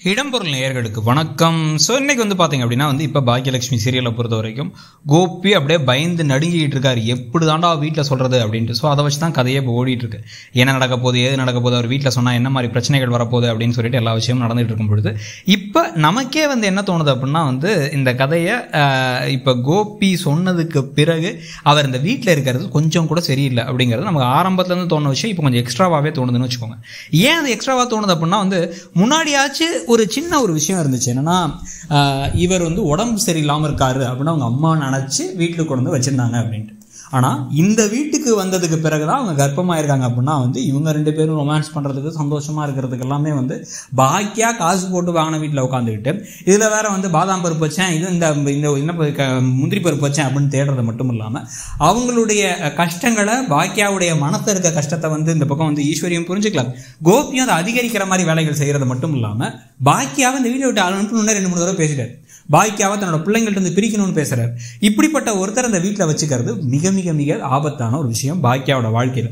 இடம்பொருள் நேயர்களுக்கு வணக்கம் ஸோ இன்னைக்கு வந்து பார்த்தீங்க அப்படின்னா வந்து இப்போ பாக்கியலட்சுமி சீரியலை பொறுத்த வரைக்கும் கோபி அப்படியே பயந்து நடுங்கிட்டு இருக்காரு எப்படி தாண்டா வீட்டில் சொல்றது அப்படின்ட்டு ஸோ அதை வச்சு தான் கதையே இப்போ ஓடிட்டு இருக்கு என்ன நடக்க போகுது ஏது நடக்க போகுது அவர் வீட்டில் சொன்னால் என்ன மாதிரி பிரச்சனைகள் வரப்போகுது அப்படின்னு சொல்லிட்டு எல்லா விஷயமும் நடந்துட்டு இருக்கும் பொழுது இப்போ நமக்கே வந்து என்ன தோணுது அப்படின்னா வந்து இந்த கதையை ஆஹ், இப்போ கோபி சொன்னதுக்கு பிறகு அவர் இந்த வீட்டில் இருக்கிறது கொஞ்சம் கூட சரியில்லை அப்படிங்கிறது நமக்கு ஆரம்பத்துலேருந்து தோணுன விஷயம் இப்போ கொஞ்சம் எக்ஸ்ட்ராவாகவே தோணுதுன்னு வச்சுக்கோங்க ஏன் அது எக்ஸ்ட்ராவாக தோணுது அப்படின்னா வந்து முன்னாடியாச்சு ஒரு சின்ன ஒரு விஷயம் இருந்துச்சு என்னன்னா ஆஹ், இவர் வந்து உடம்பு சரியில்லாமல் இருக்காரு அப்படின்னு அவங்க அம்மா நினச்சி வீட்டுக்கு கொண்டு வந்து வச்சிருந்தாங்க அப்படின்ட்டு ஆனால் இந்த வீட்டுக்கு வந்ததுக்கு பிறகு தான் அவங்க கர்ப்பமாக இருக்காங்க அப்படின்னா வந்து இவங்க ரெண்டு பேரும் ரொமான்ஸ் பண்ணுறதுக்கு சந்தோஷமாக இருக்கிறதுக்கு எல்லாமே வந்து பாக்கியா காசு போட்டு வாங்கின வீட்டில் உட்காந்துக்கிட்டு இதில் வேற வந்து பாதாம் பருப்பு வச்சேன் இது இந்த இந்த என்ன பரு- க- முந்திரி பருப்பு வச்சேன் அப்படின்னு தேடுறது மட்டும் இல்லாமல் அவங்களுடைய கஷ்டங்களை பாக்கியாவுடைய மனசில் இருக்க கஷ்டத்தை வந்து இந்த பக்கம் வந்து ஈஸ்வரியும் புரிஞ்சுக்கலாம் கோபியும் அதை அதிகரிக்கிற மாதிரி வேலைகள் செய்கிறது மட்டும் இல்லாமல் பாக்கியாவை இந்த வீட்டை விட்டு அனுப்பணும்னு ரெண்டு மூணு தடவை பேசிட்டார் பாக்கியாவை தன்னோட பிள்ளைங்கள்ட்ட இருந்து பிரிக்கணும்னு பேசுறாரு இப்படிப்பட்ட ஒருத்தர் அந்த வீட்டில் வச்சுக்கிறது மிக மிக மிக ஆபத்தான ஒரு விஷயம் பாக்கியாவோட வாழ்க்கையில்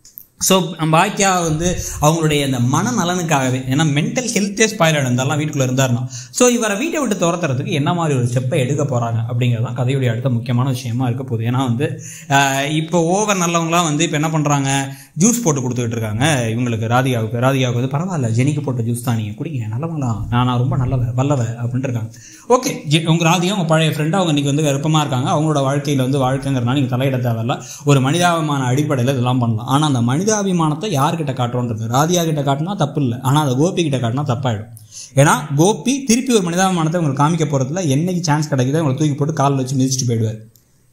ஸோ பாக்கியா வந்து அவங்களுடைய அந்த மனநலனுக்காகவே ஏன்னா மென்டல் ஹெல்த்தே ஸ்பாயில் ஆகிடும் இதெல்லாம் வீட்டுக்குள்ளே இருந்தாருன்னா ஸோ இவரை வீட்டை விட்டு துரத்துறதுக்கு என்ன மாதிரி ஒரு ஸ்டெப்பை எடுக்க போகிறாங்க அப்படிங்கிறது தான் கதையுடைய அடுத்த முக்கியமான விஷயமா இருக்க போகுது ஏன்னா வந்து ஆஹ், இப்போ ஓவர் நல்லவங்களாம் வந்து இப்போ என்ன பண்ணுறாங்க ஜூஸ் போட்டு கொடுத்துக்கிட்டு இருக்காங்க இவங்களுக்கு ராதிகாவுக்கு ராதிகாவுக்கு வந்து பரவாயில்ல ஜெனிக்கு போட்ட ஜூஸ் தான் நீங்கள் குடிங்க நல்லவங்களா நான் நான் ரொம்ப நல்லவ வல்லவ அப்படின்ட்டு இருக்காங்க ஓகே உங்கள் ராதிகா உங்கள் பழைய ஃப்ரெண்டு அவங்க இன்னைக்கு வந்து விருப்பமாக இருக்காங்க அவங்களோட வாழ்க்கையில் வந்து வாழ்க்கைங்கிறனால நீங்கள் தலையிட தேவையில்ல ஒரு மனிதாபிமான அடிப்படையில் இதெல்லாம் பண்ணலாம் ஆனால் அந்த மனிதாபிமானத்தை யார்கிட்ட காட்டுறோன்றது ராதியா கிட்ட காட்டினா தப்பு இல்லை ஆனால் அதை கோபி கிட்ட காட்டினா தப்பாயிடும் ஏன்னா கோபி திருப்பி ஒரு மனிதாபிமானத்தை உங்களுக்கு காமிக்க போகிறதுல என்னைக்கு சான்ஸ் கிடைக்குதோ உங்களை தூக்கி போட்டு காலில் வச்சு மிதிச்சுட்டு போயிடுவார்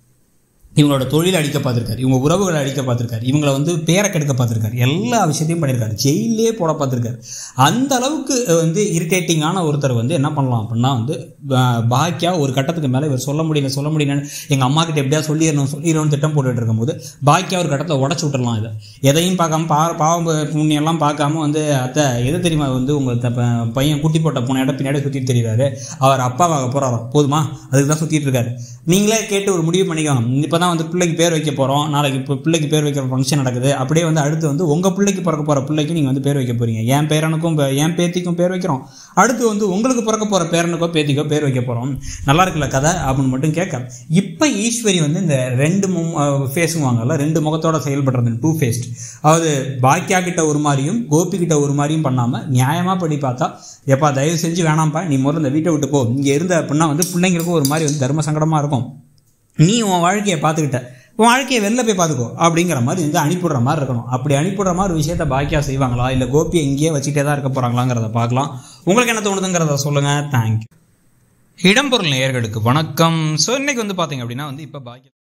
இவங்களோட தொழில் அடிக்க பார்த்துருக்காரு இவங்க உறவுகளை அடிக்க பார்த்துருக்காரு இவங்களை வந்து பேரை கெடுக்க பார்த்துருக்காரு எல்லா விஷயத்தையும் பண்ணியிருக்காரு ஜெயிலே போட பார்த்துருக்காரு அந்த அளவுக்கு அஹ், வந்து இரிட்டேட்டிங்கான ஒருத்தர் வந்து என்ன பண்ணலாம் அப்படின்னா வந்து பா- பாக்கியா ஒரு கட்டத்துக்கு மேலே இவர் சொல்ல முடியல சொல்ல முடியலன்னு எங்கள் அம்மா கிட்ட எப்படியா சொல்லிடணும் சொல்லிடணும்னு திட்டம் போட்டுட்டு இருக்கும்போது பாக்கியா ஒரு கட்டத்தில் உடச்சு விட்டுறலாம் இதை எதையும் பார்க்காம பா பாவம் புண்ணியெல்லாம் பார்க்காம வந்து அத்தை எது தெரியுமா வந்து உங்கள் த- ப- பையன் குட்டி போட்ட பூனையோட பின்னாடி சுற்றிட்டு தெரியுறாரு அவர் அப்பாவாக போகிறாராம் போதுமா அதுக்கு தான் சுற்றிட்டு இருக்காரு நீங்களே கேட்டு ஒரு முடிவு பண்ணிக்கோங்க இப்போ தான் வந்து பிள்ளைக்கு பேர் வைக்க போகிறோம் நாளைக்கு இப்போ பிள்ளைக்கு பேர் வைக்கிற ஃபங்க்ஷன் நடக்குது அப்படியே வந்து அடுத்து வந்து உங்கள் பிள்ளைக்கு பிறக்க போகிற பிள்ளைக்கு நீங்கள் வந்து பேர் வைக்க போகிறீங்க என் பேரனுக்கும் பே- என் பேத்திக்கும் பேர் வைக்கிறோம் அடுத்து வந்து உங்களுக்கு பிறக்க போகிற பேரனுக்கோ பேத்திக்கோ பேர் வைக்க போகிறோம் நல்லா இருக்குல்ல கதை அப்படின்னு மட்டும் கேட்க இப்போ ஈஸ்வரி வந்து இந்த ரெண்டு ஃபேஸுவாங்கல்ல ரெண்டு முகத்தோட செயல்படுறது டூ ஃபேஸ்ட் அதாவது பாக்கியா கிட்ட ஒரு மாதிரியும் கோபி கிட்ட ஒரு மாதிரியும் பண்ணாமல் நியாயமாக படி பார்த்தா எப்பா தயவு செஞ்சு வேணாம்ப்பா நீ முதல்ல இந்த வீட்டை விட்டு போ இங்கே இருந்த அப்படின்னா வந்து பிள்ளைங்களுக்கும் ஒரு மாதிரி வந்து தர்ம சங்கடமாக இருக்கும் நீ உன் வாழ்க்கையை பார்த்துக்கிட்ட உன் வாழ்க்கையை வெளில போய் பார்த்துக்கோ அப்படிங்கிற மாதிரி வந்து அனுப்பிடுற மாதிரி இருக்கணும் அப்படி அனுப்பிடுற மாதிரி ஒரு விஷயத்த பாக்கியா செய்வாங்களா இல்லை கோபியை இங்கேயே வச்சுட்டே தான் இருக்க போகிறாங்களாங்கிறத பார்க்கலாம் உங்களுக்கு என்ன தோணுதுங்கிறத சொல்லுங்கள் தேங்க்யூ இடம்பொருள் நேயர்களுக்கு வணக்கம் ஸோ இன்னைக்கு வந்து பார்த்தீங்க அப்படின்னா வந்து இப்போ பாக்கிய